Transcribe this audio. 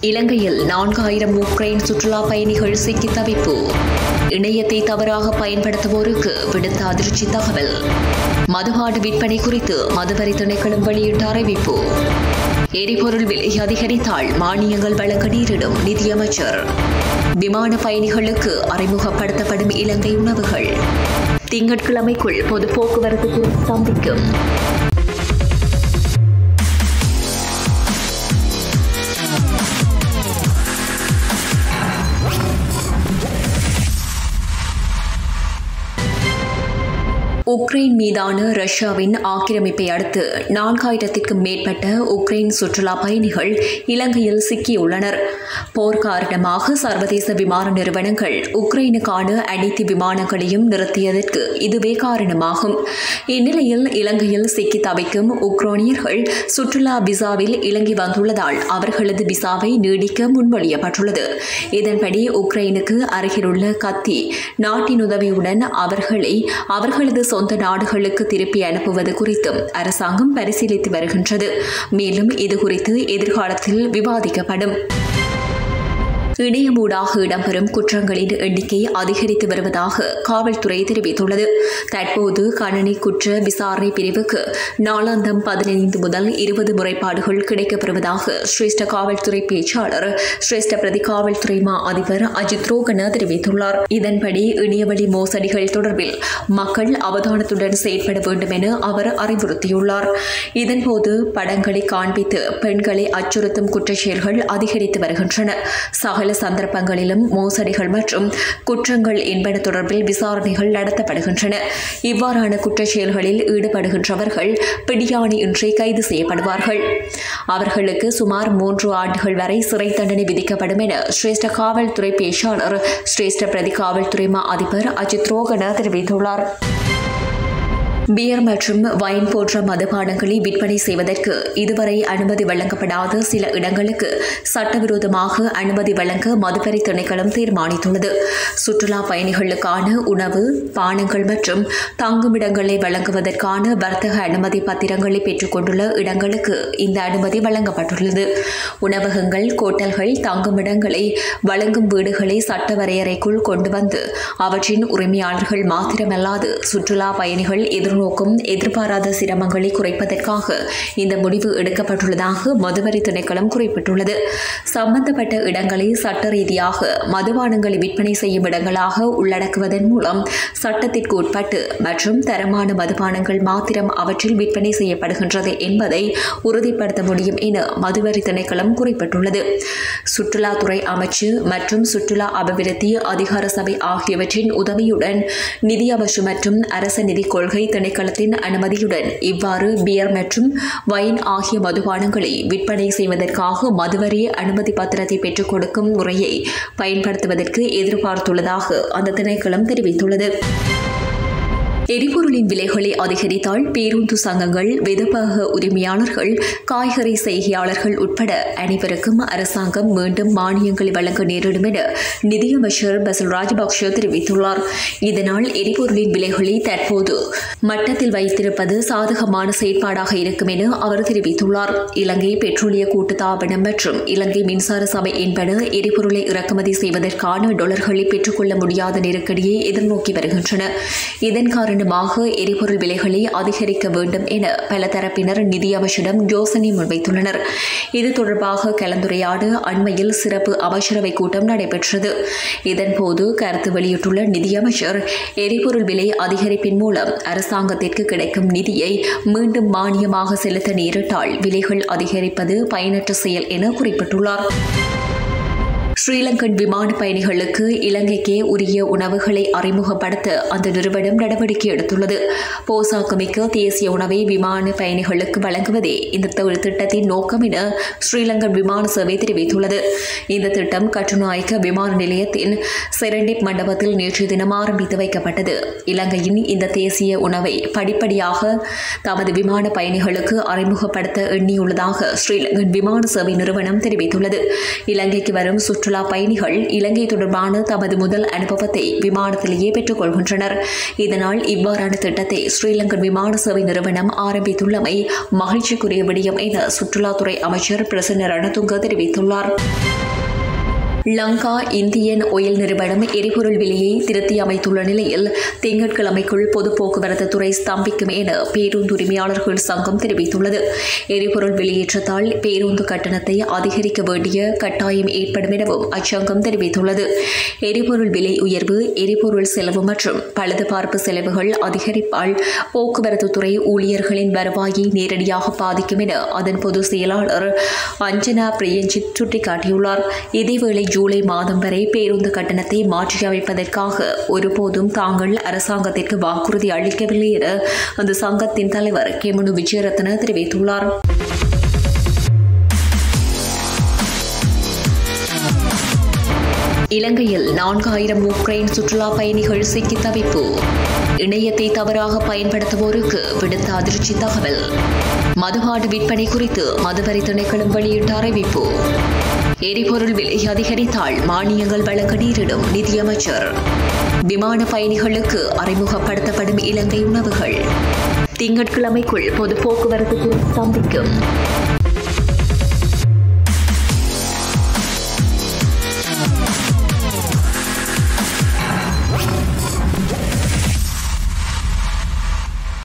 இலங்கையில் நான்காயிரம் உக்ரைன் சுற்றுலா பயணிகள் சிக்கி தவிப்பு இணையத்தை தவறாக பயன்படுத்துவோருக்கு விடுத்த அதிர்ச்சி தகவல் மதுபாடு விற்பனை குறித்து மதுவரி திணைக்களம் வெளியிட்ட அறிவிப்பு எரிபொருள் விலை அதிகரித்தால் மானியங்கள் வழங்க நேரிடும் நிதியமைச்சர் விமான பயணிகளுக்கு அறிமுகப்படுத்தப்படும் இலங்கை உணவுகள் திங்கட்கிழமைக்குள் பொது போக்குவரத்து துறை ஸ்தம்பிக்கும் உக்ரைன் மீதான ரஷ்யாவின் ஆக்கிரமிப்பை அடுத்து நான்காயிரத்திற்கும் மேற்பட்ட உக்ரைன் சுற்றுலா பயணிகள் இலங்கையில் சிக்கியுள்ளனர் போர் காரணமாக சர்வதேச விமான நிறுவனங்கள் உக்ரைனுக்கான அனைத்து விமானங்களையும் நிறுத்தியதற்கு இதுவே காரணமாகும் இந்நிலையில் இலங்கையில் சிக்கி தவிக்கும் உக்ரோனியர்கள் சுற்றுலா விசாவில் இலங்கை வந்துள்ளதால் அவர்களது விசாவை நீடிக்க முன்மொழியப்பட்டுள்ளது இதன்படி உக்ரைனுக்கு அருகிலுள்ள கத்தி நாட்டின் உதவியுடன் அவர்களை அவர்களது சொந்த நாடுகளுக்கு திருப்பி அனுப்புவது குறித்தும் அரசாங்கம் பரிசீலித்து வருகின்றது மேலும் இது குறித்து எதிர்காலத்தில் விவாதிக்கப்படும் இணையமூடாக இடம்பெறும் குற்றங்களின் எண்ணிக்கை அதிகரித்து வருவதாக காவல்துறை தெரிவித்துள்ளது தற்போது கணனி குற்ற விசாரணை பிரிவுக்கு நாளாந்தம் பதினைந்து முதல் இருபது முறைப்பாடுகள் கிடைக்கப்பெறுவதாக சிரேஷ்ட காவல்துறை பேச்சாளர் சிரேஷ்ட பிரதி காவல்துறை மா அதிபர் அஜித் ரோகன தெரிவித்துள்ளார் இதன்படி இணையவழி மோசடிகள் தொடர்பில் மக்கள் அவதானத்துடன் செயற்பட வேண்டும் என அவர் அறிவுறுத்தியுள்ளார் இதன்போது படங்களை காண்பித்து பெண்களை அச்சுறுத்தும் குற்றச்செயல்கள் அதிகரித்து வருகின்றன சகல பல சந்தர்ப்பங்களிலும் மோசடிகள் மற்றும் குற்றங்கள் என்பன தொடர்பில் விசாரணைகள் நடத்தப்படுகின்றன இவ்வாறான குற்றச்செயல்களில் ஈடுபடுகின்றவர்கள் பிடியாணி இன்றி கைது செய்யப்படுவார்கள் அவர்களுக்கு சுமார் மூன்று ஆண்டுகள் வரை சிறை தண்டனை விதிக்கப்படும் என சிரேஷ்ட காவல்துறை பேச்சாளர் சிரேஷ்ட பிரதி காவல்துறை மா அதிபர் அஜித் ரோகன தெரிவித்துள்ளார் பியர் மற்றும் வைன் போன்ற மதுபானங்களை விற்பனை செய்வதற்கு இதுவரை அனுமதி வழங்கப்படாத சில இடங்களுக்கு சட்டவிரோதமாக அனுமதி வழங்க மதுக்கரை திணைக்களம் தீர்மானித்துள்ளது சுற்றுலா பயணிகளுக்கான உணவு பானங்கள் மற்றும் தங்குமிடங்களை வழங்குவதற்கான வர்த்தக அனுமதி பத்திரங்களை பெற்றுக்கொண்டுள்ள இடங்களுக்கு இந்த அனுமதி வழங்கப்பட்டுள்ளது உணவகங்கள் கோட்டல்கள் தங்குமிடங்களை வழங்கும் வீடுகளை சட்ட வரையறைக்குள் கொண்டு வந்து அவற்றின் உரிமையாளர்கள் மாத்திரமல்லாது சுற்றுலா பயணிகள் எதிர் எதிர்நோக்கும் எதிர்பாராத சிரமங்களை குறைப்பதற்காக இந்த முடிவு எடுக்கப்பட்டுள்ளதாக மதுவரி திணைக்களம் குறிப்பிட்டுள்ளது சம்பந்தப்பட்ட இடங்களை சட்ட ரீதியாக மதுபானங்களை விற்பனை செய்யும் இடங்களாக உள்ளடக்குவதன் மூலம் சட்டத்திற்கு உட்பட்டு மற்றும் தரமான மதுபானங்கள் மாத்திரம் அவற்றில் விற்பனை செய்யப்படுகின்றது என்பதை உறுதிப்படுத்த முடியும் என மதுவரி திணைக்களம் குறிப்பிட்டுள்ளது சுற்றுலாத்துறை அமைச்சு மற்றும் சுற்றுலா அபிவிருத்தி அதிகார சபை ஆகியவற்றின் உதவியுடன் நிதி அமைச்சு மற்றும் அரச நிதி கொள்கை திணைக்களத்தின் அனுமதியுடன் இவ்வாறு பியர் மற்றும் வைன் ஆகிய மதுபானங்களை விற்பனை செய்வதற்காக மதுவரி அனுமதி பத்திரத்தை பெற்றுக் கொடுக்கும் முறையை பயன்படுத்துவதற்கு எதிர்பார்த்துள்ளதாக அந்த திணைக்களம் தெரிவித்துள்ளது எரிபொருளின் விலைகளை அதிகரித்தால் பேருந்து சங்கங்கள் வெதுப்பக உரிமையாளர்கள் காய்கறி செய்கையாளர்கள் உட்பட அனைவருக்கும் அரசாங்கம் மீண்டும் மானியங்களை வழங்க நேரிடும் என நிதியமைச்சர் பசில் ராஜபக்ஷ தெரிவித்துள்ளார் இதனால் எரிபொருளின் விலைகளை தற்போது மட்டத்தில் வைத்திருப்பது சாதகமான செயற்பாடாக இருக்கும் என அவர் தெரிவித்துள்ளார் இலங்கை பெட்ரோலிய கூட்டுத்தாபனம் மற்றும் இலங்கை மின்சார சபை என்பன எரிபொருளை இறக்குமதி செய்வதற்கான டொலர்களை பெற்றுக்கொள்ள முடியாத நெருக்கடியை எதிர்நோக்கி வருகின்றன இதன் காரணமாக எரிபொருள் விலைகளை அதிகரிக்க வேண்டும் என பல தரப்பினர் நிதியமைச்சரிடம் யோசனை முன்வைத்துள்ளனர் இது தொடர்பாக கலந்துரையாட அண்மையில் சிறப்பு அமைச்சரவை கூட்டம் நடைபெற்றது இதன்போது கருத்து வெளியிட்டுள்ள நிதியமைச்சர் எரிபொருள் விலை அதிகரிப்பின் மூலம் அரசாங்கத்திற்கு கிடைக்கும் நிதியை மீண்டும் மானியமாக செலுத்த நேரிட்டால் விலைகள் அதிகரிப்பது பயனற்ற செயல் என குறிப்பிட்டுள்ளார் ஸ்ரீலங்கன் விமான பயணிகளுக்கு இலங்கைக்கே உரிய உணவுகளை அறிமுகப்படுத்த அந்த நிறுவனம் நடவடிக்கை எடுத்துள்ளது போசாக்குமிக்க தேசிய உணவை விமான பயணிகளுக்கு வழங்குவதே இந்த திட்டத்தின் நோக்கம் என ஸ்ரீலங்கன் விமான சேவை தெரிவித்துள்ளது இந்த திட்டம் கட்டுநாயக்க விமான நிலையத்தின் செரண்டிப் மண்டபத்தில் நேற்று தினம் ஆரம்பித்து வைக்கப்பட்டது இலங்கையின் இந்த தேசிய உணவை படிப்படியாக தமது விமான பயணிகளுக்கு அறிமுகப்படுத்த எண்ணியுள்ளதாக ஸ்ரீலங்கன் விமான சேவை நிறுவனம் தெரிவித்துள்ளது இலங்கைக்கு வரும் சுற்றுலா சுற்றுலா பயணிகள் இலங்கை தொடர்பான தமது முதல் அனுபவத்தை விமானத்திலேயே பெற்றுக் கொள்கின்றனர் இதனால் இவ்வாறான திட்டத்தை ஸ்ரீலங்கன் விமான சேவை நிறுவனம் ஆரம்பித்துள்ளமை மகிழ்ச்சிக்குரிய விடயம் என சுற்றுலாத்துறை அமைச்சர் பிரசன்ன ரணதுங்க தெரிவித்துள்ளார் லங்கா இந்தியன் ஒயில் நிறுவனம் எரிபொருள் விலையை திருத்தி அமைத்துள்ள நிலையில் திங்கட்கிழமைக்குள் பொது போக்குவரத்து துறை ஸ்தம்பிக்கும் என பேருந்து உரிமையாளர்கள் சங்கம் தெரிவித்துள்ளது எரிபொருள் வெளியேற்றத்தால் பேருந்து கட்டணத்தை அதிகரிக்க வேண்டிய கட்டாயம் ஏற்படும் எனவும் அச்சங்கம் தெரிவித்துள்ளது எரிபொருள் விலை உயர்வு எரிபொருள் செலவு மற்றும் பழுதுபார்ப்பு செலவுகள் அதிகரிப்பால் போக்குவரத்து துறை ஊழியர்களின் வருவாயை நேரடியாக பாதிக்கும் என அதன் பொதுச் செயலாளர் அஞ்சனா பிரியஞ்சித் சுட்டிக்காட்டியுள்ளார் இதேவேளை ஜூலை மாதம் வரை பேருந்து கட்டணத்தை மாற்றியமைப்பதற்காக ஒருபோதும் தாங்கள் அரசாங்கத்திற்கு வாக்குறுதி அளிக்கவில்லை என அந்த சங்கத்தின் தலைவர் கெமுனு விஜயரத்ன தெரிவித்துள்ளார் இலங்கையில் நான்காயிரம் உக்ரைன் சுற்றுலா பயணிகள் சிக்கி தவிப்பு இணையத்தை தவறாக பயன்படுத்துவோருக்கு விடுத்த அதிர்ச்சி தகவல் மதுபாடு விற்பனை குறித்து மதுவரி திணைக்களம் வெளியிட்ட அறிவிப்பு எரிபொருள் விலை அதிகரித்தால் மானியங்கள் வழங்க நேரிடும் நிதியமைச்சர் விமான பயணிகளுக்கு அறிமுகப்படுத்தப்படும் இலங்கை உணவுகள் திங்கட்கிழமைக்குள் பொது போக்குவரத்து துறை ஸ்தம்பிக்கும்